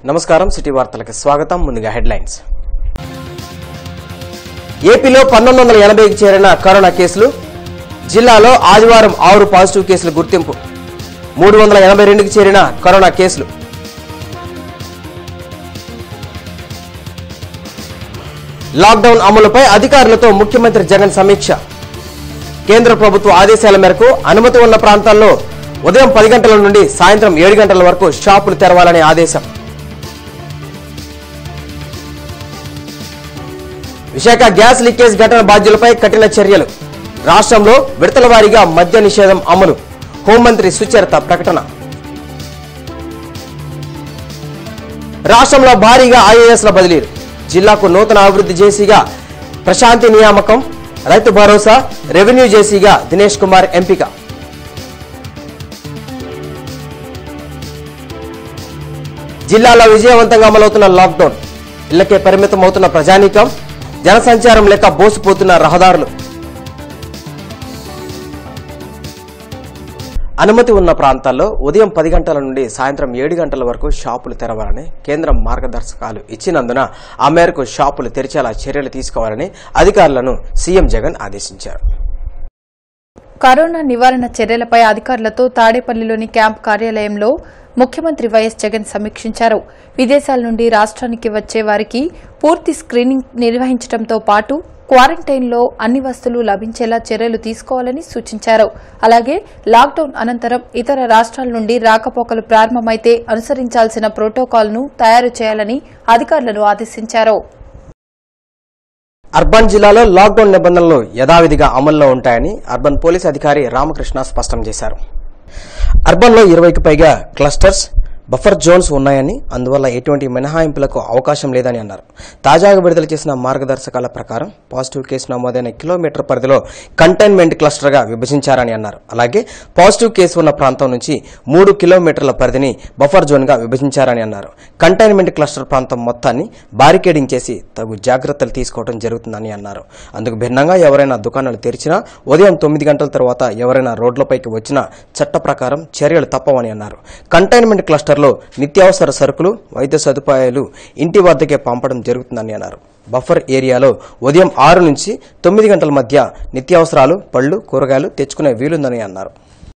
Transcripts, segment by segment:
నమస్కారం సిటీ వార్తలకు స్వాగతం ముందుగా హెడ్లైన్స్ ఏపీలో పంతొమ్మిది వందల ఎనభైకి చేరిన కరోనా కేసులు జిల్లాలో ఆదివారం ఆరు పాజిటివ్ కేసుల గుర్తింపు మూడు వందల ఎనభై రెండుకి చేరిన కరోనా కేసులు లాక్డౌన్ అమలుపై అధికారులతో ముఖ్యమంత్రి జగన్ సమీక్ష కేంద్ర ప్రభుత్వ ఆదేశాల మేరకు అనుమతి ఉన్న ప్రాంతాల్లో ఉదయం పది గంటల నుండి సాయంత్రం ఏడు గంటల వరకు షాపులు తెరవాలనే ఆదేశం విశాఖ గ్యాస్ లీకేజ్ ఘటన బాధ్యులపై కఠిన చర్యలు రాష్ట్రంలో విడతల వారీగా మద్య నిషేధం అమలు హోంమంత్రి సుచరిత ప్రకటన రాష్ట్రంలో భారీగా ఐఏఎస్ల బదిలీలు జిల్లాకు నూతన అభివృద్ధి జేసీగా ప్రశాంతి నియామకం రైతు భరోసా రెవెన్యూ జేసీగా దినేష్ కుమార్ ఎంపిక జిల్లాలో విజయవంతంగా అమలవుతున్న లాక్డౌన్ ఇళ్లకే పరిమితం అవుతున్న ప్రజానీకం జనసంచారం లేక బోసిపోతున్న రహదారులు అనుమతి ఉన్న ప్రాంతాల్లో ఉదయం పది గంటల నుండి సాయంత్రం ఏడు గంటల వరకు షాపులు తెరవాలని కేంద్రం మార్గదర్శకాలు ఇచ్చినందున ఆ మేరకు షాపులు తెరిచేలా చర్యలు తీసుకోవాలని అధికారులను సీఎం జగన్ ఆదేశించారు కరోనా నివారణ చర్యలపై అధికారులతో తాడేపల్లిలోని క్యాంప్ కార్యాలయంలో ముఖ్యమంత్రి వైఎస్ జగన్ సమీక్షించారు విదేశాల నుండి రాష్ట్రానికి వచ్చే వారికి పూర్తి స్క్రీనింగ్ నిర్వహించడంతో పాటు క్వారంటైన్లో అన్ని వస్తువులు లభించేలా చర్యలు తీసుకోవాలని సూచించారు అలాగే లాక్డౌన్ అనంతరం ఇతర రాష్ట్రాల నుండి రాకపోకలు ప్రారంభమైతే అనుసరించాల్సిన ప్రోటోకాల్ను తయారు చేయాలని అధికారులను ఆదేశించారు అర్బన్ జిల్లాలో లాక్డౌన్ నిబంధనలు యథావిధిగా అమల్లో ఉంటాయని అర్బన్ పోలీస్ అధికారి రామకృష్ణ స్పష్టం చేశారు అర్బన్లో ఇరవైకి పైగా క్లస్టర్స్ బఫర్ జోన్స్ ఉన్నాయని అందువల్ల ఎటువంటి మినహాయింపులకు అవకాశం లేదని అన్నారు తాజాగా విడుదల చేసిన మార్గదర్శకాల ప్రకారం పాజిటివ్ కేసు నమోదైన కిలోమీటర్ పరిధిలో కంటైన్మెంట్ క్లస్టర్గా విభజించారని అన్నారు అలాగే పాజిటివ్ కేసు ఉన్న ప్రాంతం నుంచి మూడు కిలోమీటర్ల పరిధిని బఫర్ జోన్గా విభజించారని అన్నారు కంటైన్మెంట్ క్లస్టర్ ప్రాంతం మొత్తాన్ని బారికేడింగ్ చేసి తగు జాగ్రత్తలు తీసుకోవడం జరుగుతుందని అన్నారు అందుకు భిన్నంగా ఎవరైనా దుకాణాలు తెరిచినా ఉదయం తొమ్మిది గంటల తర్వాత ఎవరైనా రోడ్లపైకి వచ్చినా చట్ట ప్రకారం చర్యలు తప్పవని అన్నారు కంటైన్మెంట్ క్లస్టర్లో నిత్యావసర సరుకులు వైద్య సదుపాయాలు ఇంటి వద్దకే పంపడం జరుగుతుందని అన్నారు బఫర్ ఏరియాలో ఉదయం ఆరు నుంచి తొమ్మిది గంటల మధ్య నిత్యావసరాలు పళ్ళు కూరగాయలు తెచ్చుకునే వీలుందని అన్నారు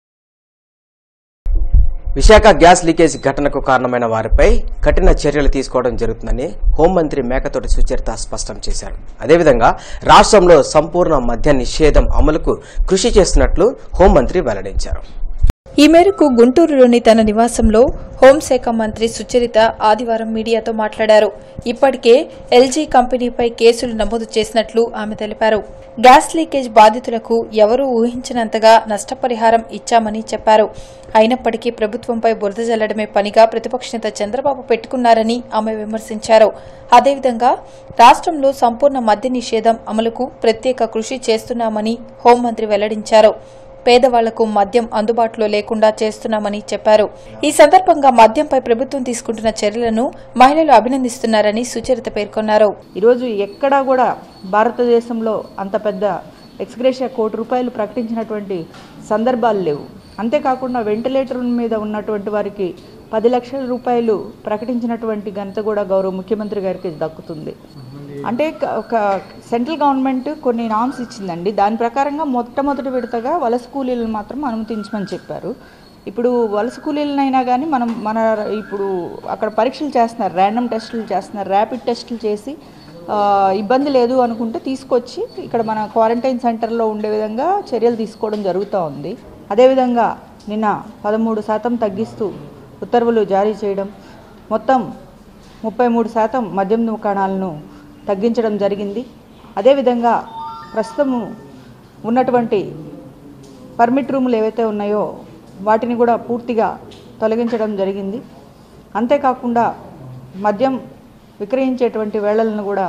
విశాఖ గ్యాస్ లీకేజ్ ఘటనకు కారణమైన వారిపై కఠిన చర్యలు తీసుకోవడం జరుగుతుందని హోంమంత్రి మేకతోటి సుచరిత స్పష్టం చేశారు అదేవిధంగా రాష్ట్రంలో సంపూర్ణ మద్య నిషేధం అమలుకు కృషి చేస్తున్నట్లు హోంమంత్రి వెల్లడించారు ఈ మేరకు గుంటూరులోని తన నివాసంలో హోంశాఖ మంత్రి సుచరిత ఆదివారం మీడియాతో మాట్లాడారు ఇప్పటికే ఎల్జీ కంపెనీపై కేసులు నమోదు చేసినట్లు ఆమె తెలిపారు గ్యాస్ లీకేజ్ బాధితులకు ఎవరూ ఊహించినంతగా నష్టపరిహారం ఇచ్చామని చెప్పారు అయినప్పటికీ ప్రభుత్వంపై బురద జల్లడమే పనిగా ప్రతిపక్ష నేత చంద్రబాబు పెట్టుకున్నారని ఆమె విమర్శించారు అదేవిధంగా రాష్ట్రంలో సంపూర్ణ మద్య నిషేధం అమలుకు ప్రత్యేక కృషి చేస్తున్నామని హోంమంత్రి వెల్లడించారు పేదవాళ్లకు మద్యం అందుబాటులో లేకుండా చేస్తున్నామని చెప్పారు ఈ సందర్భంగా మద్యంపై ప్రభుత్వం తీసుకుంటున్న చర్యలను మహిళలు అభినందిస్తున్నారని సుచరిత పేర్కొన్నారు ఈరోజు ఎక్కడా కూడా భారతదేశంలో అంత పెద్ద ఎక్స్గ్రేషియా కోటి రూపాయలు ప్రకటించినటువంటి సందర్భాలు లేవు అంతేకాకుండా వెంటిలేటర్ మీద ఉన్నటువంటి వారికి పది లక్షల రూపాయలు ప్రకటించినటువంటి ఘనత కూడా గౌరవ ముఖ్యమంత్రి గారికి దక్కుతుంది అంటే క- ఒక సెంట్రల్ గవర్నమెంట్ కొన్ని నామ్స్ ఇచ్చిందండి దాని ప్రకారంగా మొట్టమొదటి విడతగా వలస కూలీలను మాత్రం అనుమతించమని చెప్పారు ఇప్పుడు వలస కూలీలనైనా కానీ మనం మన ఇప్పుడు అక్కడ పరీక్షలు చేస్తున్నారు ర్యాండమ్ టెస్టులు చేస్తున్నారు ర్యాపిడ్ టెస్టులు చేసి ఆ, ఇబ్బంది లేదు అనుకుంటే తీసుకొచ్చి ఇక్కడ మన క్వారంటైన్ సెంటర్లో ఉండే విధంగా చర్యలు తీసుకోవడం జరుగుతూ ఉంది అదేవిధంగా నిన్న పదమూడు శాతం తగ్గిస్తూ ఉత్తర్వులు జారీ చేయడం మొత్తం ముప్పై మూడు శాతం మద్యం దుకాణాలను తగ్గించడం జరిగింది అదేవిధంగా ప్రస్తుతము ఉన్నటువంటి పర్మిట్ రూములు ఏవైతే ఉన్నాయో వాటిని కూడా పూర్తిగా తొలగించడం జరిగింది అంతేకాకుండా మద్యం విక్రయించేటువంటి వేళలను కూడా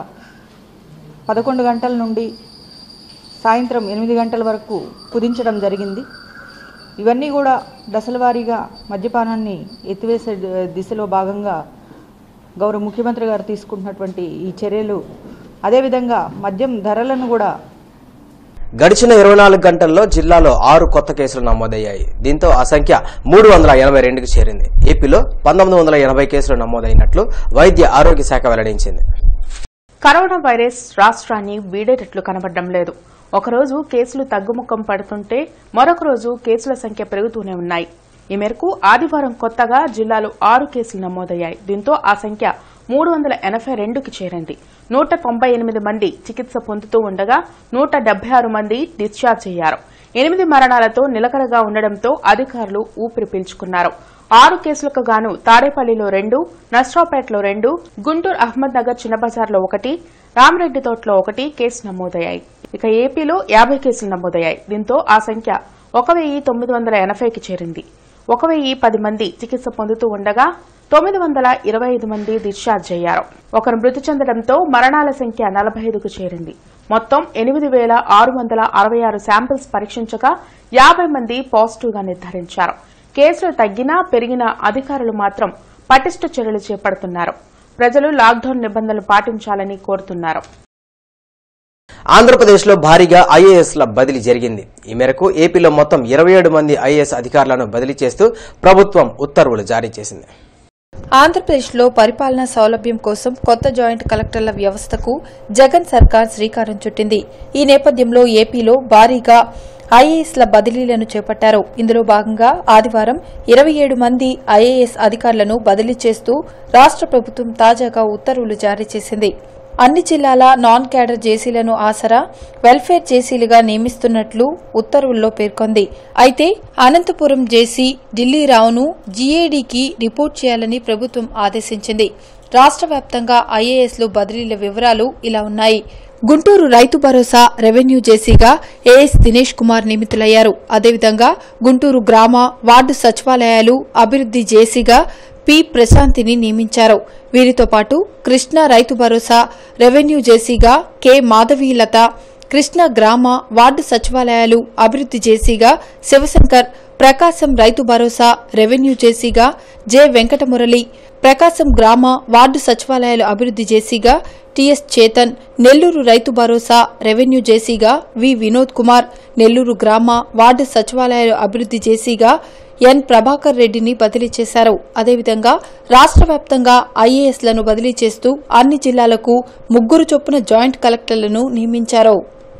పదకొండు గంటల నుండి సాయంత్రం ఎనిమిది గంటల వరకు కుదించడం జరిగింది ఇవన్నీ కూడా దశల వారీగా మద్యపానాన్ని ఎత్తివేసే ద- దిశలో భాగంగా గౌరవ ముఖ్యమంత్రి గారు తీసుకుంటున్నటువంటి ఈ చర్యలు అదేవిధంగా మద్యం ధరలను కూడా గడిచిన ఇరవై నాలుగు గంటల్లో జిల్లాలో ఆరు కొత్త కేసులు నమోదయ్యాయి దీంతో ఆ సంఖ్య మూడు వందల ఎనభై రెండుకు చేరింది ఏపీలో పంతొమ్మిది వందల ఎనభై కేసులు నమోదైనట్లు వైద్య ఆరోగ్య శాఖ వెల్లడించింది కరోనా వైరస్ రాష్ట్రాన్ని వీడేటట్లు కనబడడం లేదు ఒకరోజు కేసులు తగ్గుముఖం పడుతుంటే మరొక రోజు కేసుల సంఖ్య పెరుగుతూనే ఉన్నాయి ఈ మేరకు ఆదివారం కొత్తగా జిల్లాలో ఆరు కేసులు నమోదయ్యాయి దీంతో ఆ సంఖ్య మూడు వందల ఎనభై రెండుకి చేరింది నూట తొంభై ఎనిమిది మంది చికిత్స పొందుతూ ఉండగా నూట డెబ్బై ఆరు మంది డిశ్చార్జ్ అయ్యారు ఎనిమిది మరణాలతో నిలకడగా ఉండడంతో అధికారులు ఊపిరి పీల్చుకున్నారు ఆరు కేసులకు గాను తాడేపల్లిలో రెండు నస్రాపేటలో రెండు గుంటూరు అహ్మద్ నగర్ చిన్నబజార్లో ఒకటి రామరెడ్డి తోటలో ఒకటి కేసు నమోదయ్యాయి ఇక ఏపీలో యాభై కేసులు నమోదయ్యాయి దీంతో ఆ సంఖ్య ఒక వెయ్యి తొమ్మిది వందల ఎనభైకి చేరింది ఒక వెయ్యి పది మంది చికిత్స పొందుతూ ఉండగా తొమ్మిది వందల ఇరవై ఐదు మంది డిశ్చార్జ్ అయ్యారు ఒకరు మృతి చెందడంతో మరణాల సంఖ్య నలభై ఐదుకు చేరింది మొత్తం ఎనిమిది వేల ఆరు వందల అరవై ఆరు శాంపిల్స్ పరీక్షించగా యాభై మంది పాజిటివ్ గా నిర్ధారించారు కేసులు తగ్గినా పెరిగినా అధికారులు మాత్రం పటిష్ట చర్యలు చేపడుతున్నారు ప్రజలు లాక్డౌన్ నిబంధనలు పాటించాలని కోరుతున్నారు ఆంధ్రప్రదేశ్లో భారీగా ఐఏఎస్ల బదిలీ జరిగింది ఈ మేరకు ఏపీలో మొత్తం ఇరవై ఏడు మంది ఐఏఎస్ అధికారులను బదిలీ చేస్తూ ప్రభుత్వం ఉత్తర్వులు జారీ చేసింది ఆంధ్రప్రదేశ్లో పరిపాలనా సౌలభ్యం కోసం కొత్త జాయింట్ కలెక్టర్ల వ్యవస్థకు జగన్ సర్కార్ శ్రీకారం చుట్టింది ఈ నేపథ్యంలో ఏపీలో భారీగా ఐఏఎస్ల బదిలీలను చేపట్టారు ఇందులో భాగంగా ఆదివారం ఇరవై ఏడు మంది ఐఏఎస్ అధికారులను బదిలీ చేస్తూ రాష్ట ప్రభుత్వం తాజాగా ఉత్తర్వులు జారీ చేసింది అన్ని జిల్లాల నాన్ క్యాడర్ జేసీలను ఆసరా వెల్ఫేర్ జేసీలుగా నియమిస్తున్నట్లు ఉత్తర్వుల్లో పేర్కొంది అయితే అనంతపురం జేసీ ఢిల్లీ రావును జీఏడీకి రిపోర్ట్ చేయాలని ప్రభుత్వం ఆదేశించింది రాష్ట్ర వ్యాప్తంగా ఐఏఎస్లు బదిలీల వివరాలు ఇలా ఉన్నాయి గుంటూరు రైతు భరోసా రెవెన్యూ జేసీగా ఏఎస్ దినేష్ కుమార్ నియమితులయ్యారు అదేవిధంగా గుంటూరు గ్రామ వార్డు సచివాలయాలు అభివృద్ది జేసీగా పి ప్రశాంతిని నియమించారు వీరితో పాటు కృష్ణా రైతు భరోసా రెవెన్యూ జేసీగా కె మాధవీలత కృష్ణా గ్రామ వార్డు సచివాలయాలు అభివృద్ది జేసీగా శివశంకర్ ప్రకాశం రైతు భరోసా రెవెన్యూ జేసీగా జె వెంకటమురళి ప్రకాశం గ్రామ వార్డు సచివాలయాలు అభివృద్ది జేసీగా టిఎస్ చేతన్ నెల్లూరు రైతు భరోసా రెవెన్యూ జేసీగా వి వినోద్ కుమార్ నెల్లూరు గ్రామ వార్డు సచివాలయాలు అభివృద్ది జేసీగా ఎన్ ప్రభాకర్ రెడ్డిని బదిలీ చేశారు అదేవిధంగా రాష్ట్ర వ్యాప్తంగా ఐఏఎస్లను బదిలీ చేస్తూ అన్ని జిల్లాలకు ముగ్గురు చొప్పున జాయింట్ కలెక్టర్లను నియమించారు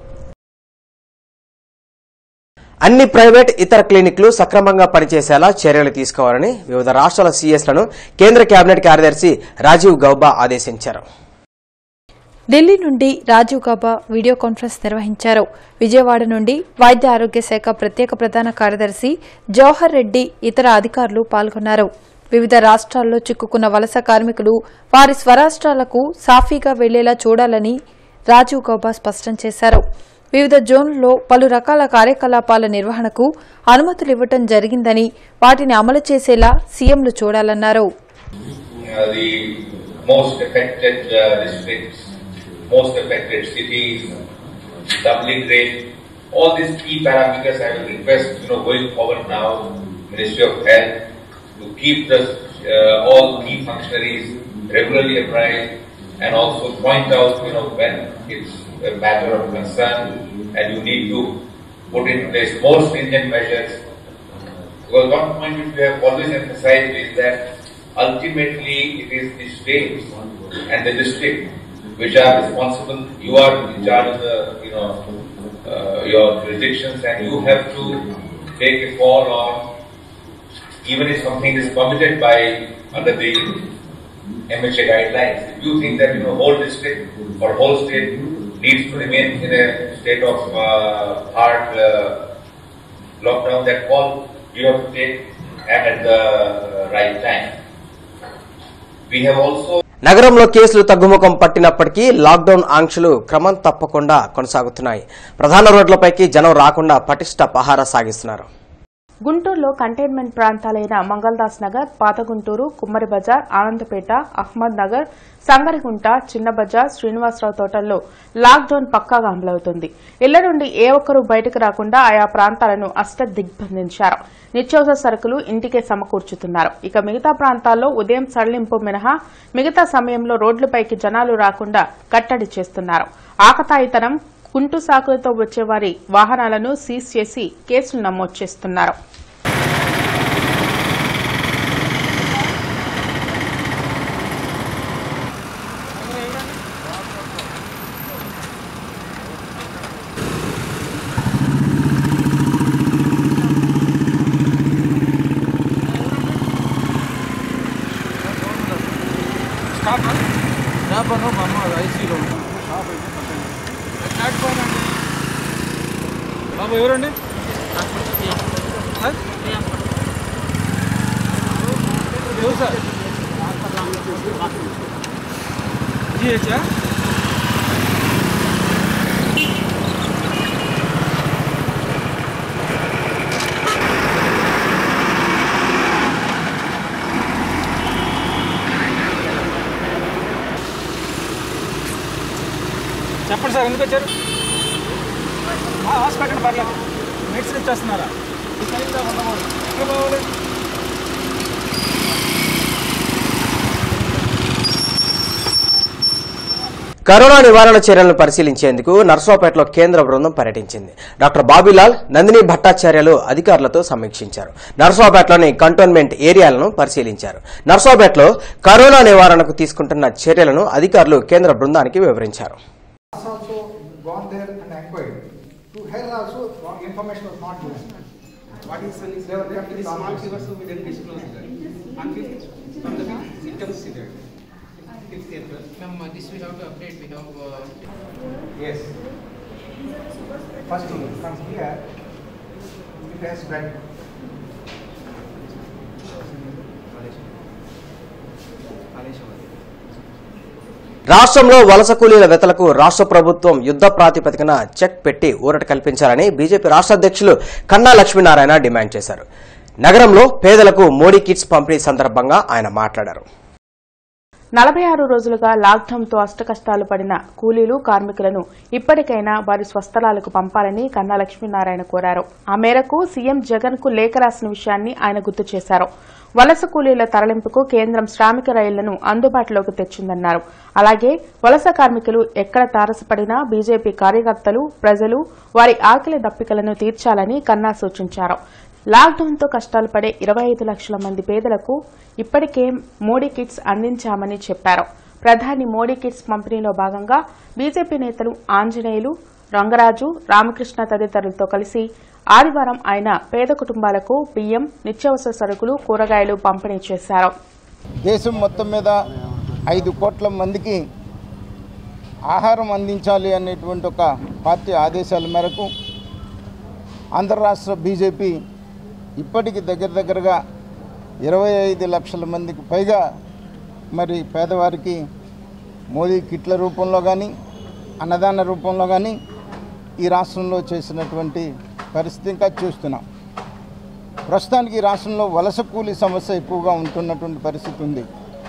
అన్ని ప్రైవేట్ ఇతర క్లినిక్లు సక్రమంగా పనిచేసేలా చర్యలు తీసుకోవాలని వివిధ రాష్ట్రాల సీఎస్లను కేంద్ర కేబినెట్ కార్యదర్శి రాజీవ్ గౌబా ఆదేశించారు ఢిల్లీ నుండి రాజీవ్ గౌబా వీడియో కాన్ఫరెన్స్ నిర్వహించారు విజయవాడ నుండి వైద్య ఆరోగ్య శాఖ ప్రత్యేక ప్రధాన కార్యదర్శి జవహర్ రెడ్డి ఇతర అధికారులు పాల్గొన్నారు వివిధ రాష్ట్రాల్లో చిక్కుకున్న వలస కార్మికులు వారి స్వరాష్ట్రాలకు సాఫీగా వెళ్లేలా చూడాలని రాజీవ్ గౌబా స్పష్టం చేశారు వివిధ జోన్లలో పలు రకాల కార్యకలాపాల నిర్వహణకు అనుమతులు ఇవ్వటం జరిగిందని వాటిని అమలు చేసేలా సీఎంలు చూడాలన్నారు uh, the most affected uh, districts, most affected cities, doubling rate, all these key parameters I will request, you know, going forward now, Ministry of Health, to keep the, uh, all key functionaries regularly apprised and also point out, you know, when it's a matter of concern and you need to put in place more stringent measures because one point which we have always emphasized is that ultimately it is the states and the district which are responsible. You are in charge of the, you know, uh, your jurisdictions and you have to take a call on even if something is permitted by under the MHA guidelines. If you think that, you know, whole district or whole state needs to remain in a state of uh, hard uh, lockdown, that call you have to take and at the right time. We have also నగరంలో కేసులు తగ్గుముఖం పట్టినప్పటికీ lockdown ఆంక్షలు క్రమం తప్పకుండా కొనసాగుతున్నాయి ప్రధాన రోడ్లపైకి జనం రాకుండా పటిష్ట పహారా సాగిస్తున్నారు గుంటూరులో కంటైన్మెంట్ ప్రాంతాలైన మంగళదాస్ నగర్ పాత గుంటూరు కుమ్మరి బజార్ ఆనందపేట అహ్మద్ నగర్ సంగరిగుంట చిన్న బజార్ శ్రీనివాసరావు తోటల్లో లాక్డౌన్ పక్కాగా అమలవుతుంది ఇళ్ల నుండి ఏ ఒక్కరూ బయటకు రాకుండా ఆయా ప్రాంతాలను అష్ట దిగ్బంధించారు నిత్యావసర సరుకులు ఇంటికే సమకూర్చుతున్నారు ఇక మిగతా ప్రాంతాల్లో ఉదయం సడలింపు మినహా మిగతా సమయంలో రోడ్లపైకి జనాలు రాకుండా కట్టడి చేస్తున్నారు ఆకతాయితనం కుంటు సాకులతో వచ్చే వారి వాహనాలను సీజ్ చేసి కేసులు నమోదు చేస్తున్నారు బాబు ఎవరండి ఎవరు సార్ జిహెచా చెప్పండి సార్ ఎందుకు వచ్చారు హాస్పిటల్ పర్లేదు మెడిసిన్ ఇచ్చేస్తున్నారా ఈ సైడ్లో ఉండకూడదు. ఎక్కడ పోవాలి కరోనా నివారణ చర్యలను పరిశీలించేందుకు నర్సాపేటలో కేంద్ర బృందం పర్యటించింది డాక్టర్ బాబీలాల్ నందిని భట్టాచార్యలు అధికారులతో సమీక్షించారు నర్సాపేటలోని కంటోన్మెంట్ ఏరియాలను పరిశీలించారు నర్సాపేటలో కరోనా నివారణకు తీసుకుంటున్న చర్యలను అధికారులు కేంద్ర బృందానికి వివరించారు has also gone there and inquired. To her also, wrong information was not given. What is sun is They were kept it in is small confidence. fever, so we didn't disclose that. On fifth, from the fifth, symptoms severe. Fifth April. Ma'am, uh, this we have to update, we have, uh, Yes. First, from here, it has spread. రాష్ట్రంలో వలస కూలీల వెతలకు రాష్ట్ర ప్రభుత్వం యుద్ధ ప్రాతిపదికన check పెట్టి ఊరట కల్పించాలని బీజేపీ రాష్ట్ర అధ్యక్షులు కన్నా లక్ష్మీనారాయణ డిమాండ్ చేశారు నగరంలో పేదలకు మోడీ కిట్స్ పంపిణీ సందర్భంగా ఆయన మాట్లాడారు నలభై ఆరు రోజులుగా లాక్డౌన్తో అష్టకష్టాలు పడిన కూలీలు కార్మికులను ఇప్పటికైనా వారి స్వస్థలాలకు పంపాలని కన్నా లక్ష్మీనారాయణ కోరారు ఆ మేరకు సీఎం జగన్ కు లేఖ రాసిన విషయాన్ని ఆయన గుర్తు చేశారు వలస కూలీల తరలింపుకు కేంద్రం శ్రామిక రైళ్లను అందుబాటులోకి తెచ్చిందన్నారు అలాగే వలస కార్మికులు ఎక్కడ తారసపడినా బీజేపీ కార్యకర్తలు ప్రజలు వారి ఆకలి దప్పికలను తీర్చాలని కన్నా సూచించారు లాక్డౌన్తో కష్టాలు పడే ఇరవై ఐదు లక్షల మంది పేదలకు ఇప్పటికే మోడీ కిట్స్ అందించామని చెప్పారు ప్రధాని మోడీ కిట్స్ పంపిణీలో భాగంగా బీజేపీ నేతలు ఆంజనేయులు రంగరాజు రామకృష్ణ తదితరులతో కలిసి ఆదివారం ఆయన పేద కుటుంబాలకు బియ్యం నిత్యావసర సరుకులు కూరగాయలు పంపిణీ చేశారు దేశం మొత్తం మీద ఐదు కోట్ల మందికి ఆహారం అందించాలి అనేటువంటి ఒక పార్టీ ఆదేశాల మేరకు ఆంధ్ర రాష్ట్ర బీజేపీ ఇప్పటికి దగ్గర దగ్గరగా ఇరవై ఐదు లక్షల మందికి పైగా మరి పేదవారికి మోదీ కిట్ల రూపంలో కానీ అన్నదాన రూపంలో కానీ ఈ రాష్ట్రంలో చేసినటువంటి పరిస్థితి ఇంకా చూస్తున్నాం ప్రస్తుతానికి ఈ రాష్ట్రంలో వలస కూలీ సమస్య ఎక్కువగా ఉంటున్నటువంటి పరిస్థితి ఉంది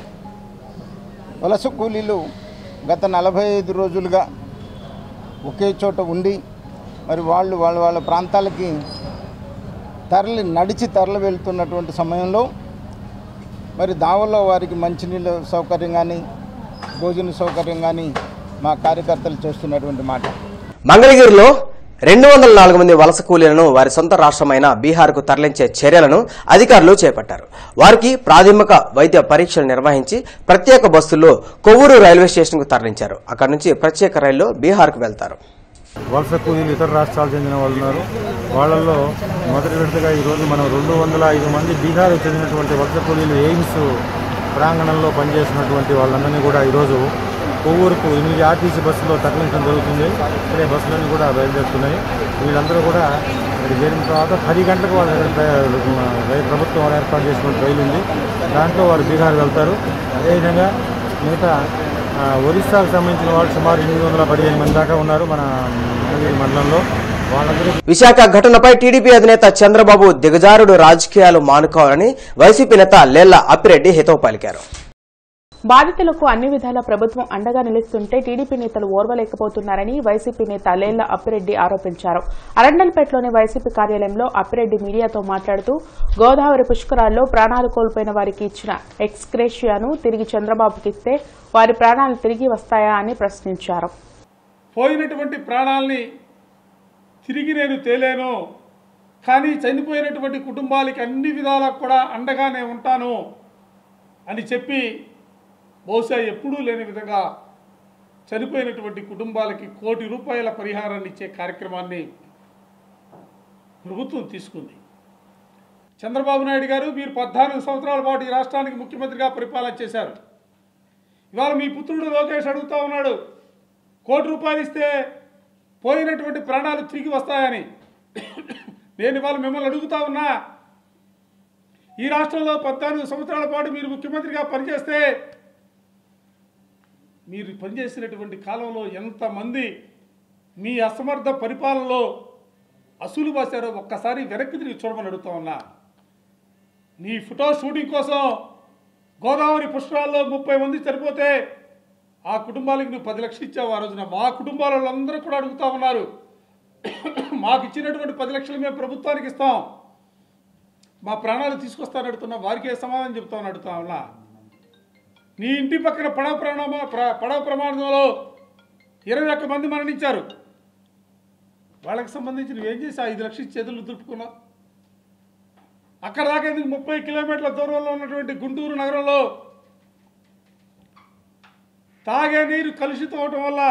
వలస కూలీలు గత నలభై ఐదు రోజులుగా ఒకే చోట ఉండి మరి వాళ్ళు వాళ్ళ వాళ్ళ ప్రాంతాలకి తరలి నడిచి తరలి వెళ్తున్నటువంటి సమయంలో మరి దావల్లో వారికి మంచినీళ్ళ సౌకర్యం కానీ భోజన సౌకర్యం కానీ మా కార్యకర్తలు చేస్తున్నటువంటి మాట మంగళగిరిలో రెండు వందల నాలుగు మంది వలస కూలీలను వారి సొంత రాష్ట్రమైన బీహార్కు తరలించే చర్యలను అధికారులు చేపట్టారు వారికి ప్రాథమిక వైద్య పరీక్షలు నిర్వహించి ప్రత్యేక బస్సుల్లో కొవ్వూరు రైల్వే స్టేషన్కు తరలించారు అక్కడి నుంచి ప్రత్యేక రైల్లో బీహార్కు వెళ్తారు వలస కూలీలు ఇతర రాష్ట్రాలకు చెందిన వాళ్ళు ఉన్నారు వాళ్ళల్లో మొదటి విడతగా ఈరోజు మనం రెండు వందల ఐదు మంది బీహార్ చెందినటువంటి వలస కూలీలు ఎయిమ్స్ ప్రాంగణంలో పనిచేసినటువంటి వాళ్ళందరినీ కూడా ఈరోజు కొవ్వూరుకు ఎనిమిది ఆర్టీసీ బస్సులో తరలించడం జరుగుతుంది ఇక్కడే బస్సులన్నీ కూడా బయలుదేరుతున్నాయి వీళ్ళందరూ కూడా ఇక్కడ చేరిన తర్వాత పది గంటలకు వాళ్ళ దగ్గర ప్ర- రైలు ప్రభుత్వం వారు ఏర్పాటు చేసినటువంటి రైలు ఉంది దాంట్లో వారు బీహార్ వెళ్తారు అదేవిధంగా మిగతా ఆ, ఒరిస్సాకు సంబంధించిన వాళ్ళు సుమారు ఎనిమిది వందల పదిహేను మంది దాకా ఉన్నారు మన మంగళగిరి మండలంలో వాళ్ళందరూ విశాఖ ఘటనపై టీడీపీ అధినేత చంద్రబాబు దిగజారుడు రాజకీయాలు మానుకోవాలని వైసీపీ నేత లేళ్ల అప్పిరెడ్డి హితవు పలికారు బాధితులకు అన్ని విధాల ప్రభుత్వం అండగా నిలుస్తుంటే టీడీపీ నేతలు ఓర్వలేకపోతున్నారని వైసీపీ నేత లేళ్ల అప్పిరెడ్డి ఆరోపించారు అరండల్పేటలోని వైసీపీ కార్యాలయంలో అప్పిరెడ్డి మీడియాతో మాట్లాడుతూ గోదావరి పుష్కరాల్లో ప్రాణాలు కోల్పోయిన వారికి ఇచ్చిన ఎక్స్గ్రేషియాను తిరిగి చంద్రబాబుకి ఇస్తే వారి ప్రాణాలు తిరిగి వస్తాయా అని ప్రశ్నించారు పోయినటువంటి ప్రాణాలని తిరిగి నేను తేలేను కానీ చనిపోయినటువంటి కుటుంబాలకి అన్ని విధాలా కూడా అండగానే ఉంటాను అని చెప్పి బహుశా ఎప్పుడూ లేని విధంగా చనిపోయినటువంటి కుటుంబాలకి కోటి రూపాయల పరిహారాన్ని ఇచ్చే కార్యక్రమాన్ని ప్రభుత్వం తీసుకుంది చంద్రబాబు నాయుడు గారు మీరు పద్నాలుగు సంవత్సరాల పాటు ఈ రాష్ట్రానికి ముఖ్యమంత్రిగా పరిపాలన చేశారు ఇవాళ మీ పుత్రుడు లోకేష్ అడుగుతా ఉన్నాడు కోటి రూపాయలు ఇస్తే పోయినటువంటి ప్రాణాలు తిరిగి వస్తాయని నేను ఇవాళ మిమ్మల్ని అడుగుతా ఉన్నా ఈ రాష్ట్రంలో పద్నాలుగు సంవత్సరాల పాటు మీరు ముఖ్యమంత్రిగా పనిచేస్తే మీరు పనిచేసినటువంటి కాలంలో ఎంతమంది మీ అసమర్థ పరిపాలనలో అసూలు బాసారో ఒక్కసారి వెనక్కి తిరిగి చూడమని అడుగుతా ఉన్నా నీ ఫోటో షూటింగ్ కోసం గోదావరి పుష్కరాల్లో ముప్పై మంది చనిపోతే ఆ కుటుంబాలకు నువ్వు పది లక్షలు ఇచ్చావు ఆ రోజున మా కుటుంబాల వాళ్ళందరూ కూడా అడుగుతా ఉన్నారు మాకు ఇచ్చినటువంటి పది లక్షలు మేము ప్రభుత్వానికి ఇస్తాం మా ప్రాణాలు తీసుకొస్తాను అడుగుతున్నా వారికి ఏ సమాధానం చెప్తామని అడుగుతా ఉన్నా నీ ఇంటి పక్కన పడవ ప్రాణమా ప్ర- పడవ ప్రమాదంలో ఇరవై ఒక్క మంది మరణించారు వాళ్ళకి సంబంధించి నువ్వేం చేసి ఐదు లక్షలు ఇచ్చి చేతులు దులుపుకున్నావు అక్కడ దాకా ఎందుకు ముప్పై కిలోమీటర్ల దూరంలో ఉన్నటువంటి గుంటూరు నగరంలో తాగే నీరు కలుషితం అవటం వల్ల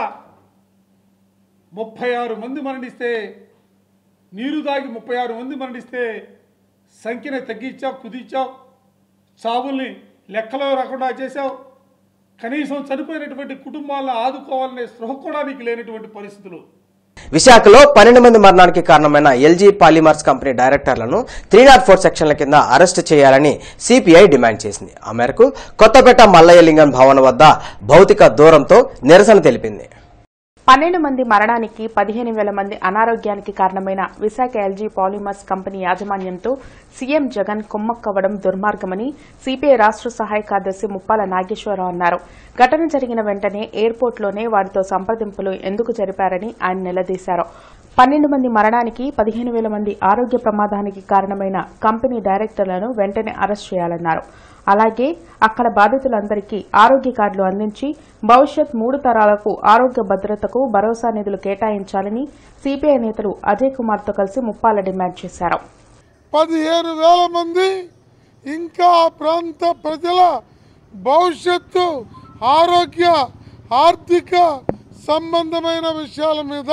ముప్పై ఆరు మంది మరణిస్తే నీరు తాగి ముప్పై ఆరు మంది మరణిస్తే సంఖ్యని తగ్గించావు కుదించావు చావుల్ని లెక్కలో రాకుండా చేశావు కనీసం చనిపోయినటువంటి కుటుంబాలను ఆదుకోవాలనే స్పృహ కూడా నీకు లేనటువంటి పరిస్థితులు విశాఖలో పన్నెండు మంది మరణానికి కారణమైన ఎల్జీ పాలిమర్స్ కంపెనీ డైరెక్టర్లను త్రీ నాట్ ఫోర్ సెక్షన్ల కింద అరెస్టు చేయాలని సిపిఐ డిమాండ్ చేసింది ఆ మేరకు కొత్తపేట మల్లయ్యలింగం భవన్ వద్ద భౌతిక దూరంతో నిరసన తెలిపింది పన్నెండు మంది మరణానికి పదిహేను వేల మంది అనారోగ్యానికి కారణమైన విశాఖ ఎల్జీ పాలిమర్స్ కంపెనీ యాజమాన్యంతో సీఎం జగన్ కుమ్మక్కవడం దుర్మార్గమని సిపిఐ రాష్ట సహాయ కార్యదర్శి ముప్పాల నాగేశ్వరరావు అన్నారు ఘటన జరిగిన వెంటనే ఎయిర్పోర్ట్లోనే వారితో సంప్రదింపులు ఎందుకు జరిపారని ఆయన నిలదీశారు పన్నెండు మంది మరణానికి పదిహేను వేల మంది ఆరోగ్య ప్రమాదానికి కారణమైన కంపెనీ డైరెక్టర్లను వెంటనే అరెస్ట్ చేయాలన్నారు అలాగే అక్కడ బాధితులందరికీ ఆరోగ్య కార్డులు అందించి భవిష్యత్ మూడు తరాలకు ఆరోగ్య భద్రతకు భరోసా నిధులు కేటాయించాలని సిపిఐ నేతలు అజయ్ కుమార్తో కలిసి ముప్పాల డిమాండ్ చేశారు పదిహేను వేల మంది ఇంకా ఆ ప్రాంత ప్రజల భవిష్యత్తు ఆరోగ్య ఆర్థిక సంబంధమైన విషయాల మీద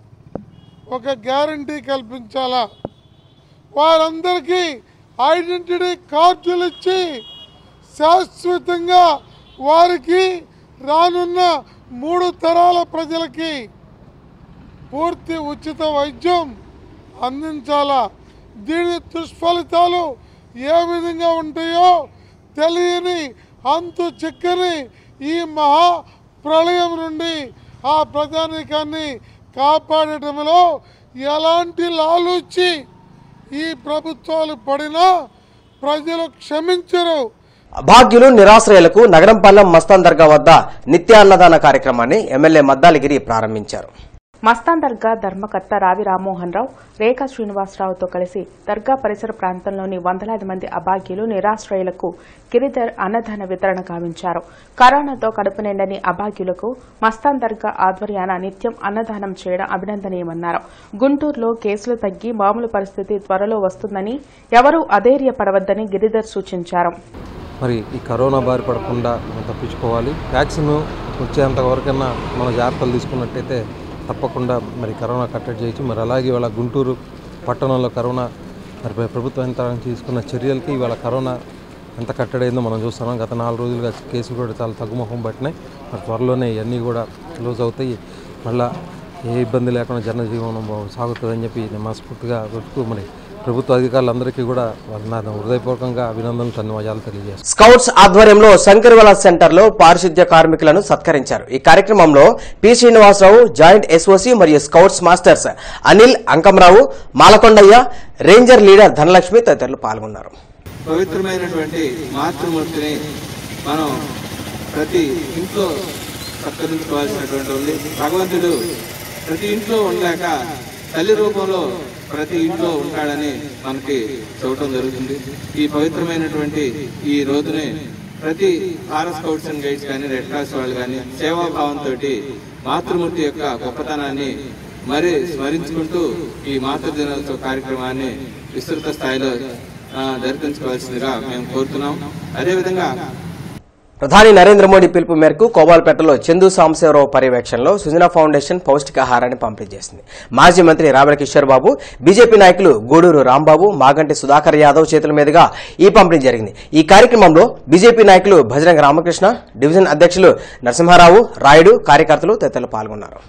ఒక గ్యారంటీ కల్పించాలా వారందరికీ ఐడెంటిటీ కార్డులు ఇచ్చి శాశ్వతంగా వారికి రానున్న మూడు తరాల ప్రజలకి పూర్తి ఉచిత వైద్యం అందించాలా దీని దుష్ఫలితాలు ఏ విధంగా ఉంటాయో తెలియని అంతు చిక్కని ఈ మహా ప్రళయం నుండి ఆ ప్రజానీకాన్ని కాపాడటంలో ఎలాంటి లాలూచి ఈ ప్రభుత్వాలు పడినా ప్రజలు క్షమించరు భాగ్యులు నిరాశ్రయులకు నగరంపాలెం మస్తాన్ దర్గా వద్ద నిత్య అన్నదాన కార్యక్రమాన్ని ఎమ్మెల్యే మద్దాలిగిరి ప్రారంభించారు మస్తాన్ దర్గా ధర్మకర్త రావి రామ్మోహన్ రావు రేఖా శ్రీనివాసరావుతో కలిసి దర్గా పరిసర ప్రాంతంలోని వందలాది మంది అభాగ్యులు నిరాశ్రయులకు గిరిధర్ అన్నదాన వితరణ గావించారు కరోనాతో కడుపు నిండని అభాగ్యులకు మస్తాన్ దర్గా ఆధ్వర్యాన నిత్యం అన్నదానం చేయడం అభినందనీయమన్నారు గుంటూరులో కేసులు తగ్గి మామూలు పరిస్థితి త్వరలో వస్తుందని ఎవరూ అధైర్యపడవద్దని గిరిధర్ సూచించారు మరి ఈ కరోనా బారి పడకుండా మనం తప్పించుకోవాలి వ్యాక్సిన్ వచ్చేంత వరకన్నా మనం జాగ్రత్తలు తీసుకున్నట్టయితే తప్పకుండా మరి కరోనా కట్టడి చేయొచ్చు మరి అలాగే ఇవాళ గుంటూరు పట్టణంలో కరోనా మరి ప్ర- ప్రభుత్వం యంత్రాంగం తీసుకున్న చర్యలకి ఇవాళ కరోనా ఎంత కట్టడైందో మనం చూస్తున్నాం గత నాలుగు రోజులుగా కేసులు కూడా చాలా తగ్గుముఖం పట్టినాయి మరి త్వరలోనే ఇవన్నీ కూడా క్లోజ్ అవుతాయి మళ్ళా ఏ ఇబ్బంది లేకుండా జనజీవనం బాగు- సాగుతుందని చెప్పి నేను మనస్ఫూర్తిగా పెట్టుతూ మరి ప్రభుత్వ అధికారులందరికీ కూడా వాళ్ళ నా హృదయపూర్వకంగా అభినందనలు ధన్యవాదాలు తెలియజేస్తాను స్కౌట్స్ ఆధ్వర్యంలో శంకర్వల సెంటర్ లో పారిశుద్ధ్య కార్మికులను సత్కరించారు ఈ కార్యక్రమంలో పి శ్రీనివాసరావు జాయింట్ ఎస్ఓసి మరియు scouts masters Anil Ankamrao Malakondaiah ranger leader Dhanalakshmi తదితరులు పాల్గొన్నారు పవిత్రమైనటువంటి మాతృమూర్తిని మనం ప్రతి ఇంట్లో సత్కరించుకోవాల్సినటువంటి ఉంది భగవంతుడు ప్రతి ఇంట్లో ఉండలేక తల్లి రూపంలో ప్రతి ఇంట్లో ఉంటాడని మనకి చూడటం జరుగుతుంది ఈ పవిత్రమైనటువంటి ఈ రోజుని ప్రతి భారత్ స్కౌట్స్ అండ్ గైడ్స్ కానీ రెడ్ క్రాస్ వాళ్ళు కానీ సేవాభావంతో మాతృమూర్తి యొక్క గొప్పతనాన్ని మరి స్మరించుకుంటూ ఈ మాతృ దినోత్సవ కార్యక్రమాన్ని విస్తృత స్థాయిలో ఆ, జరిపించుకోవాల్సిందిగా మేము కోరుతున్నాం అదేవిధంగా ప్రధాని నరేంద్ర మోడీ పిలుపు మేరకు కోబాల్పేటలో చందు సాంబశివరావు పర్యవేక్షణలో సుజనా ఫౌండేషన్ పౌష్టికాహారాన్ని పంపిణీ చేసింది మాజీ మంత్రి రాబెల కిషోర్ బాబు బీజేపీ నాయకులు గూడూరు రాంబాబు మాగంటి సుధాకర్ యాదవ్ చేతుల మీదుగా ఈ పంపిణీ జరిగింది ఈ కార్యక్రమంలో బీజేపీ నాయకులు భజరంగ రామకృష్ణ డివిజన్ అధ్యక్షులు నరసింహారావు రాయుడు కార్యకర్తలు తదితరులు పాల్గొన్నారు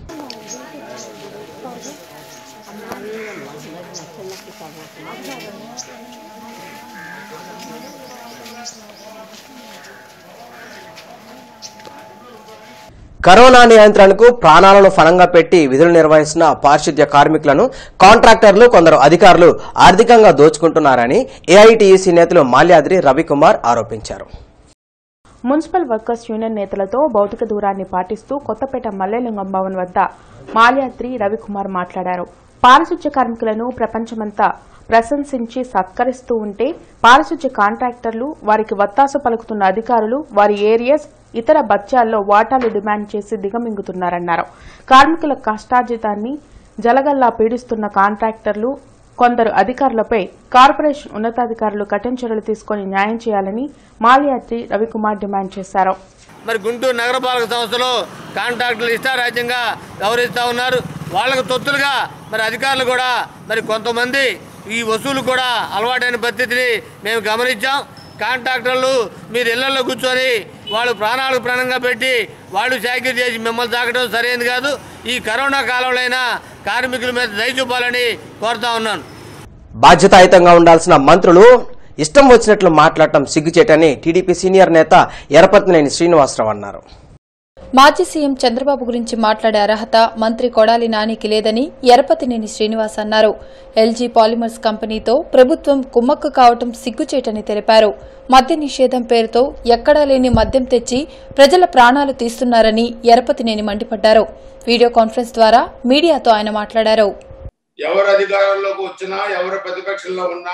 కరోనా నియంత్రణకు ప్రాణాలను ఫలంగా పెట్టి విధులు నిర్వహిస్తున్న పారిశుద్ధ్య కార్మికులను కాంట్రాక్టర్లు కొందరు అధికారులు ఆర్థికంగా దోచుకుంటున్నారని ఏఐటీయూసీ నేతలు మాల్యాద్రి రవికుమార్ ఆరోపించారు మున్సిపల్ వర్కర్స్ యూనియన్ నేతలతో భౌతిక దూరాన్ని పాటిస్తూ కొత్తపేట మల్లేలింగం భవన్ వద్ద మాల్యాద్రి రవికుమార్ మాట్లాడారు పారిశుధ్య కార్మికులను ప్రపంచమంతా ప్రశంసించి సత్కరిస్తూ ఉంటే పారిశుధ్య కాంట్రాక్టర్లు వారికి వత్తాసు పలుకుతున్న అధికారులు వారి ఏరియాస్ ఇతర బత్యాల్లో వాటాలు డిమాండ్ చేసి దిగమింగుతున్నారన్నారు కార్మికుల కష్టార్జితాన్ని జలగల్లా పీడిస్తున్న కాంట్రాక్టర్లు కొందరు అధికారులపై కార్పొరేషన్ ఉన్నతాధికారులు కఠిన చర్యలు తీసుకుని న్యాయం చేయాలని మాల్యాద్రి రవికుమార్ డిమాండ్ చేశారు మరి గుంటూరు నగరపాలక సంస్థలో కాంట్రాక్టులు ఇష్టారాజ్యంగా వ్యవహరిస్తూ ఉన్నారు వాళ్ళకు తొత్తులుగా మరి అధికారులు కూడా మరి కొంతమంది ఈ వసూలు కూడా అలవాటైన పరిస్థితిని మేము గమనించాం కాంట్రాక్టర్లు మీరు ఇళ్లలో కూర్చొని వాళ్ళు ప్రాణాలకు ప్రాణంగా పెట్టి వాళ్ళు చాకరీ చేసి మిమ్మల్ని తాకడం సరైనది కాదు ఈ కరోనా కాలంలో అయినా కార్మికుల మీద దయ చూపాలని కోరుతా ఉన్నాను బాధ్యతాయుతంగా ఉండాల్సిన మంత్రులు ఇష్టం వచ్చినట్లు మాట్లాడటం సిగ్గుచేటని టీడీపీ సీనియర్ నేత ఎరపతినేని శ్రీనివాసరావు అన్నారు మాజీ సీఎం చంద్రబాబు గురించి మాట్లాడే అర్హత మంత్రి కొడాలి నానికి లేదని ఎరపతినేని శ్రీనివాస్ అన్నారు ఎల్జీ పాలిమర్స్ కంపెనీతో ప్రభుత్వం కుమ్మక్కు కావటం సిగ్గుచేటని తెలిపారు మద్య నిషేధం పేరుతో ఎక్కడా లేని మద్యం తెచ్చి ప్రజల ప్రాణాలు తీస్తున్నారని ఎరపతినేని మండిపడ్డారు వీడియో కాన్ఫరెన్స్ ద్వారా మీడియాతో ఆయన మాట్లాడారు ఎవరు అధికారంలోకి వచ్చినా ఎవరు ప్రతిపక్షంలో ఉన్నా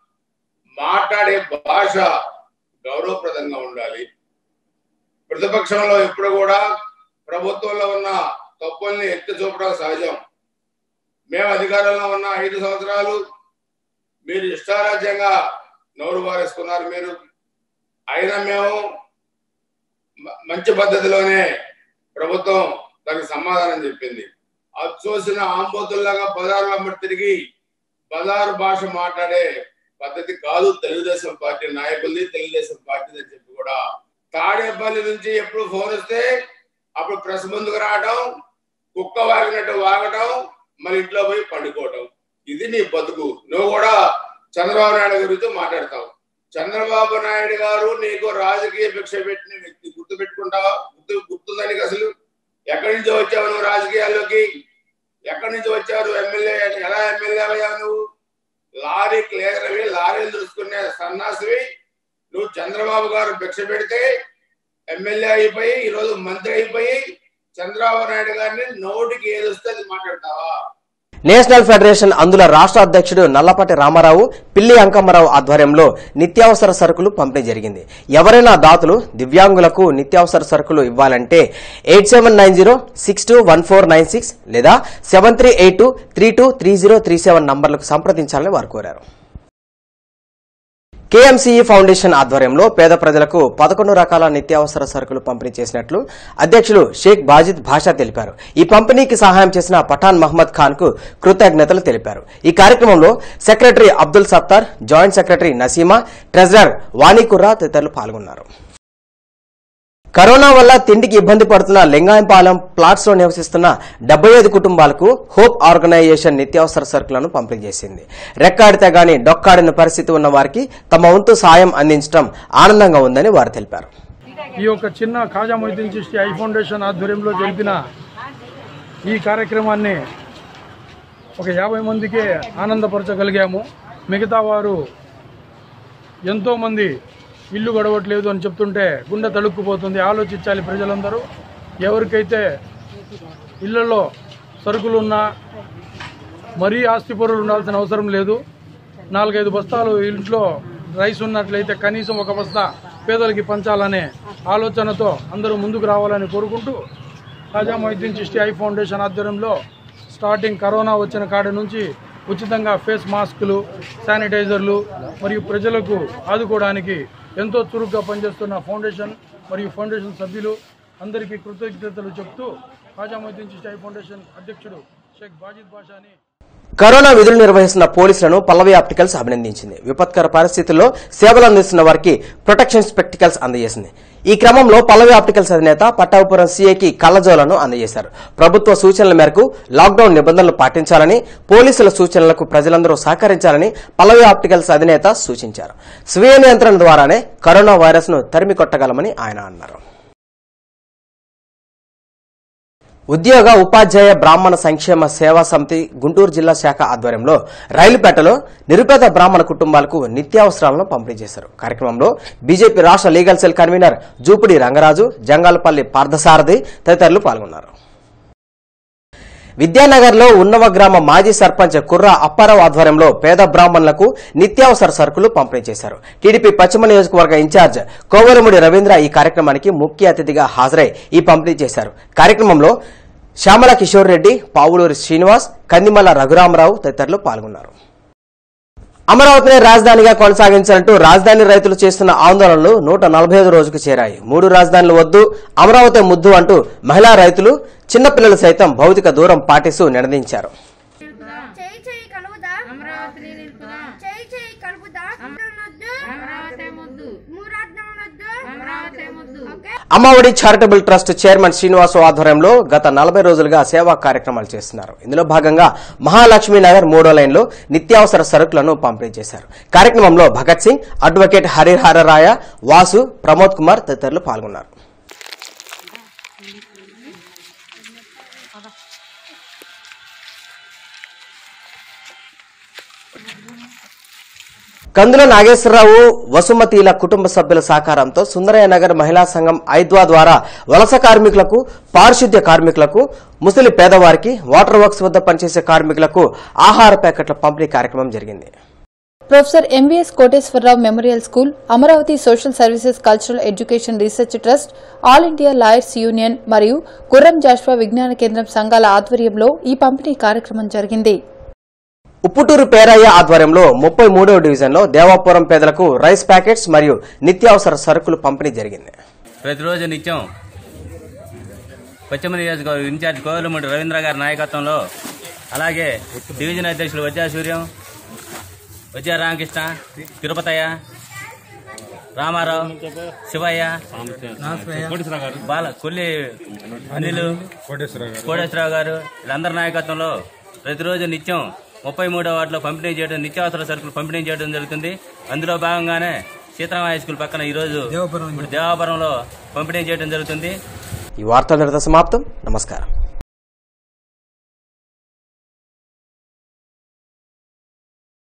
మాట్లాడే భాష గౌరవప్రదంగా ఉండాలి ప్రతిపక్షంలో ఎప్పుడు కూడా ప్రభుత్వంలో ఉన్న తప్పుల్ని ఎత్తి చూపడం సహజం మేము అధికారంలో ఉన్న ఐదు సంవత్సరాలు మీరు ఇష్టారాజ్యంగా నోరు వారేసుకున్నారు మీరు అయినా మేము మ- మంచి పద్ధతిలోనే ప్రభుత్వం దానికి సమాధానం చెప్పింది అది చూసిన ఆంబోతుల్లాగా బజారు వెంబడి తిరిగి బజారు భాష మాట్లాడే పద్ధతి కాదు తెలుగుదేశం పార్టీ నాయకులది తెలుగుదేశం పార్టీ అని చెప్పి కూడా తాడేపల్లి నుంచి ఎప్పుడు ఫోన్ వస్తే అప్పుడు ప్రెస్ ముందుకు రావడం కుక్క వాగినట్టు వాగటం మన ఇంట్లో పోయి పండుకోవటం ఇది నీ బతుకు నువ్వు కూడా చంద్రబాబు నాయుడు గురించి మాట్లాడతావు చంద్రబాబు నాయుడు గారు నీకు రాజకీయ భిక్ష పెట్టిన వ్యక్తి గుర్తు పెట్టుకుంటావా గుర్తు గుర్తుందా నీకు అసలు ఎక్కడి నుంచి వచ్చావు నువ్వు రాజకీయాల్లోకి ఎక్కడి నుంచి వచ్చావు ఎమ్మెల్యే ఎలా ఎమ్మెల్యే అయ్యావు నువ్వు లారీ క్లియర్వి లారీలు చూసుకునే సన్నాసివి నువ్వు చంద్రబాబు గారు భిక్ష పెడితే ఎమ్మెల్యే అయిపోయి ఈరోజు మంత్రి అయిపోయి చంద్రబాబు నాయుడు గారిని నోటికి ఏది వస్తే అది మాట్లాడతావా నేషనల్ ఫెడరేషన్ అందుల రాష్ట్ర అధ్యక్షుడు నల్లపాటి రామారావు పిల్లి అంకమ్మరావు ఆధ్వర్యంలో నిత్యావసర సరుకులు పంపిణీ జరిగింది ఎవరైనా దాతలు దివ్యాంగులకు నిత్యావసర సరుకులు ఇవ్వాలంటే eight seven nine zero six two one four nine six లేదా seven three eight two three two three zero three seven నంబర్లకు సంప్రదించాలని వారు కోరారు కేఎంసీఈ ఫౌండేషన్ ఆధ్వర్యంలో పేద ప్రజలకు పదకొండు రకాల నిత్యావసర సరుకులు పంపిణీ చేసినట్లు అధ్యక్షులు షేక్ బాజిద్ భాషా తెలిపారు ఈ పంపిణీకి సహాయం చేసిన పఠాన్ మహమ్మద్ ఖాన్ కు కృతజ్ఞతలు తెలిపారు ఈ కార్యక్రమంలో secretary Abdul Sattar joint secretary Naseema treasurer Vanikurra తదితరులు పాల్గొన్నారు కరోనా వల్ల తిండికి ఇబ్బంది పడుతున్న లింగాయంపాలెం ప్లాట్స్ లో నివసిస్తున్న డెబ్బై ఐదు కుటుంబాలకు హోప్ ఆర్గనైజేషన్ నిత్యావసర సరుకులను పంపిణీ చేసింది రెక్కాడితే గాని డొక్కాడిన పరిస్థితి ఉన్న వారికి తమ వంతు సాయం అందించడం ఆనందంగా ఉందని వారు తెలిపారు ఈ యొక్క చిన్న ఖాజా మొయిద్దీన్ చిష్టి ఐ ఫౌండేషన్ ఆధ్వర్యంలో జరిపిన ఈ కార్యక్రమాన్ని ఒక యాభై మందికే ఆనందపరచగలిగాము మిగతా వారు ఎంతోమంది ఇల్లు గడవట్లేదు అని చెప్తుంటే గుండె తడుక్కుపోతుంది ఆలోచించాలి ప్రజలందరూ ఎవరికైతే ఇళ్లలో సరుకులు ఉన్నా మరీ ఆస్తిపరులు ఉండాల్సిన అవసరం లేదు నాలుగైదు బస్తాలు ఇంట్లో రైస్ ఉన్నట్లయితే కనీసం ఒక బస్తా పేదలకి పంచాలనే ఆలోచనతో అందరూ ముందుకు రావాలని కోరుకుంటూ ఖాజా మొహిద్దీన్ చిష్టి ఐ ఫౌండేషన్ ఆధ్వర్యంలో స్టార్టింగ్ కరోనా వచ్చిన కాడి నుంచి ఉచితంగా ఫేస్ మాస్కులు శానిటైజర్లు మరియు ప్రజలకు ఆదుకోవడానికి ఎంతో చురుగ్గా పనిచేస్తున్న ఫౌండేషన్ మరియు ఫౌండేషన్ సభ్యులు అందరికీ కృతజ్ఞతలు చెప్తూ ఖాజా మొహిద్దీన్ చిష్టి ఐ ఫౌండేషన్ అధ్యక్షుడు షేక్ బాజిద్ బాషాని కరోనా విధులు నిర్వహిస్తున్న పోలీసులను పల్లవి ఆప్టికల్స్ అభినందించింది విపత్కర పరిస్థితుల్లో సేవలు అందిస్తున్న వారికి ప్రొటెక్షన్ స్పెక్టికల్స్ అందజేసింది ఈ క్రమంలో పల్లవి ఆప్టికల్స్ అధినేత పట్టాపురం సీఏకి కళ్లజోలను అందజేశారు ప్రభుత్వ సూచనల మేరకు లాక్డౌన్ నిబంధనలు పాటించాలని పోలీసుల సూచనలకు ప్రజలందరూ సహకరించాలని పల్లవి ఆప్టికల్స్ అధినేత సూచించారు స్వీయ నియంత్రణ ద్వారానే కరోనా వైరస్ ను తరిమి కొట్టగలమని ఆయన అన్నారు ఉద్యోగ ఉపాధ్యాయ బ్రాహ్మణ సంక్షేమ సేవా సమితి గుంటూరు జిల్లా శాఖ ఆధ్వర్యంలో రైలుపేటలో నిరుపేద బ్రాహ్మణ కుటుంబాలకు నిత్యావసరాలను పంపిణీ చేశారు కార్యక్రమంలో బీజేపీ రాష్ట్ర legal cell convener Jupudi Rangaraju Jangalapalli Parthasarathi తదితరులు పాల్గొన్నారు విద్యానగర్లో ఉన్నవ గ్రామ మాజీ సర్పంచ్ కుర్ర అప్పారావు ఆధ్వర్యంలో పేద బ్రాహ్మణులకు నిత్యావసర సరుకులు పంపిణీ చేశారు టీడీపీ పశ్చిమ నియోజకవర్గ ఇన్ఛార్జ్ కోవలముడి రవీంద్ర ఈ కార్యక్రమానికి ముఖ్య అతిథిగా హాజరై ఈ పంపిణీ చేశారు కార్యక్రమంలో శ్యామల కిషోర్ రెడ్డి పావులూరి శ్రీనివాస్ కందిమల్ల రఘురామరావు తదితరులు పాల్గొన్నారు అమరావతిని రాజధానిగా కొనసాగించాలంటూ రాజధాని రైతులు చేస్తున్న ఆందోళనలు నూట నలభై ఐదు రోజుకు చేరాయి మూడు రాజధానులు వద్దు అమరావతి ముద్దు అంటూ మహిళా రైతులు చిన్నపిల్లలు సైతం భౌతిక దూరం పాటిస్తూ నినదించారు చేయి చేయి కలుపుదా అమరావతిని నిలుపుదా చేయి చేయి కలుపుదా అమరావతి అమరావతి ముద్దు మూరాజ్ఞమనొద్దు అమరావతి ముద్దు okay Amma Vodi charitable trust chairman Srinivasu ఆధ్వర్యంలో గత నలభై రోజులుగా సేవా కార్యక్రమాలు చేస్తున్నారు ఇందులో భాగంగా మహాలక్ష్మి నగర్ మూడో లైన్లో నిత్యావసర సరుకులను పంపిణీ చేశారు కార్యక్రమంలో భగత్ సింగ్ అడ్వకేట్ హరిహరరాయ వాసు ప్రమోద్ కుమార్ తదితరులు పాల్గొన్నారు కందుల నాగేశ్వరరావు వసుమతిల కుటుంబ సభ్యుల సహకారంతో సుందరయ్య నగర్ మహిళా సంఘం ఐద్వా ద్వారా వలస కార్మికులకు పారిశుద్ధ్య కార్మికులకు ముసలి పేదవారికి వాటర్ వర్క్స్ వద్ద పనిచేసే కార్మికులకు ఆహార ప్యాకెట్ల పంపిణీ కార్యక్రమం జరిగింది professor MVS Koteswara Rao memorial school Amaravati social services cultural education research trust all India lawyers union మరియు గుర్రం జాష్వా విజ్ఞాన కేంద్రం సంఘాల ఆధ్వర్యంలో ఈ పంపిణీ కార్యక్రమం జరిగింది ఉప్పుటూరు పేరయ్య ఆధ్వర్యంలో ముప్పై మూడవ డివిజన్లో దేవాపురం పేదలకు రైస్ ప్యాకెట్స్ మరియు నిత్యావసర సరుకులు పంపిణీ జరిగింది ప్రతిరోజు నిత్యం పశ్చిమ నియోజకవర్గ ఇన్ఛార్జ్ కోవలమూడి రవీంద్ర గారి నాయకత్వంలో అలాగే డివిజన్ అధ్యక్షులు వజ్జా సూర్యం వజ్జా రామకృష్ణ తిరుపతయ్య రామారావు శివయ్య బాల కొల్లి అనిల్ కోటేశ్వరరావు గారు వీళ్ళందరి నాయకత్వంలో ప్రతిరోజు నిత్యం ముప్పై మూడో వార్డులో పంపిణీ చేయడం నిత్యావసర సరుకులు పంపిణీ చేయడం జరుగుతుంది అందులో భాగంగానే సీతారామ హై స్కూల్ పక్కన ఈరోజు ఇప్పుడు దేవాపురంలో పంపిణీ చేయడం జరుగుతుంది ఈ వార్తల సమాప్తం నమస్కారం